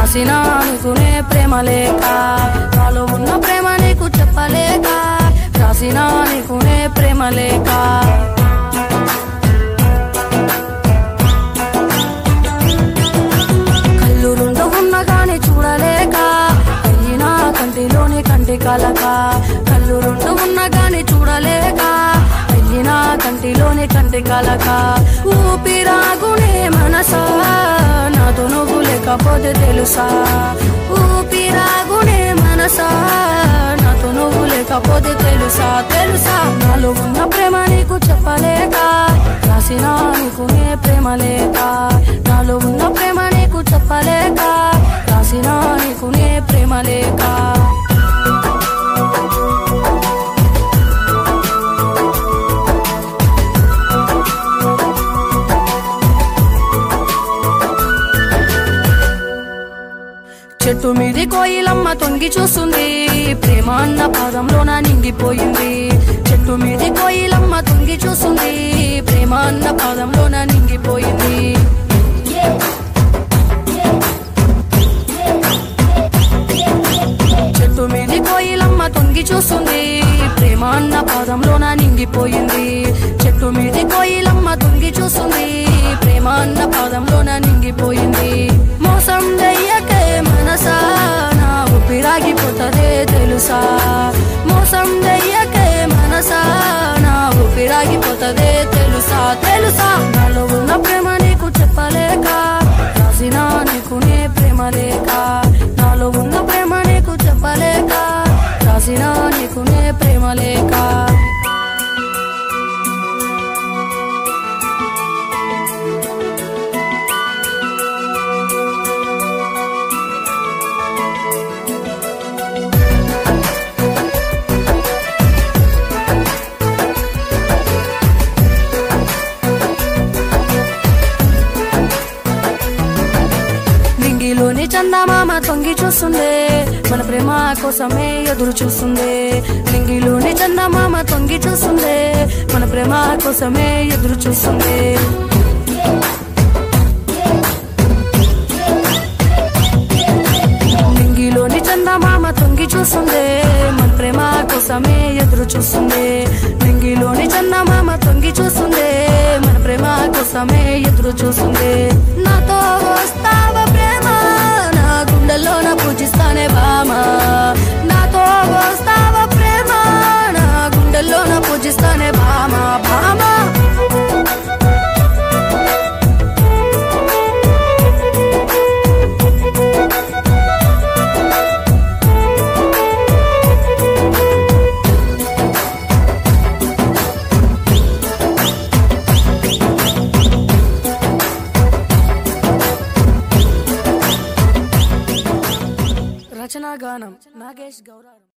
రాసిన నీకునే ప్రేమ లేక నాలో ఉన్న ప్రేమ నీకు చెప్పలేక రాసిన నీకునే ప్రేమ లేక కళ్ళు రెండు ఉన్న గాని చూడలేక అయ్యినా కంటిలోని కంటి కలక కళ్ళు రెండు ఉన్న గాని చూడలేక అయ్యినా కంటిలోని కంటి కలక ఊపిరాగునే మనసా నాతో నువ్వు లేకపోతే తెలుసా ఊపిరాగునే మనసా నాతో నువ్వు లేకపోతే తెలుసా తెలుసా నాలో ఉన్న ప్రేమ నీకు చెప్పలేక రాసిన నీకునే ప్రేమ లేక నాలో ఉన్న ప్రేమ నీకు చెప్పలేక రాసిన నీకునే ప్రేమ లేక చెట్టు మీది కోయిలమ్మ తొంగి చూస్తుంది ప్రేమ అన్న పాదంలోన నింగిపోయింది చెట్టు మీది కోయిలమ్మ తొంగి చూస్తుంది ప్రేమ అన్న పాదంలోన నింగిపోయింది చెట్టు మీది కోయిలమ్మ తొంగి చూస్తుంది ప్రేమ అన్న పాదంలోన నింగిపోయింది చెట్టు మీది కోయిలమ్మ తొంగి చూస్తుంది ప్రేమ అన్న పాదంలోన నింగిపోయింది మోసం చెయ్యకే మనసా నా ఊపిరాగిపోతదే తెలుసా మోసం చెయ్యకే మనసా నా ఊపిరాగిపోతదే తెలుసా తెలుసా నాలో ఉన్న ప్రేమ నీకు చెప్పలేక రాసిన నీకునే ప్రేమ లేక నాలో ఉన్న ప్రేమ నీకు చెప్పలేక రాసిన నీకునే ప్రేమ లేక నింగిలోని చందమామ తొంగి చూస్తుందే మన ప్రేమ కోసమే ఎదురు చూస్తుందే నింగిలోని చందమామ తొంగి చూస్తుందే మన ప్రేమ కోసమే ఎదురు చూస్తుందే నింగిలోని చందమామ తొంగి చూస్తుందే మన ప్రేమ కోసమే ఎదురు చూస్తుందే నింగిలోని చందమామ తొంగి చూస్తుందే మన ప్రేమ కోసమే ఎదురు చూస్తుందే నాతో వస్తావ ప్రేమ నా గుండెల్లోన పూజిస్తానే బామ నాతో వస్తావ ప్రేమ నా గుండెల్లోన పూజిస్తానే బామ బామ రచనా గానం నాగేష్ గౌరవం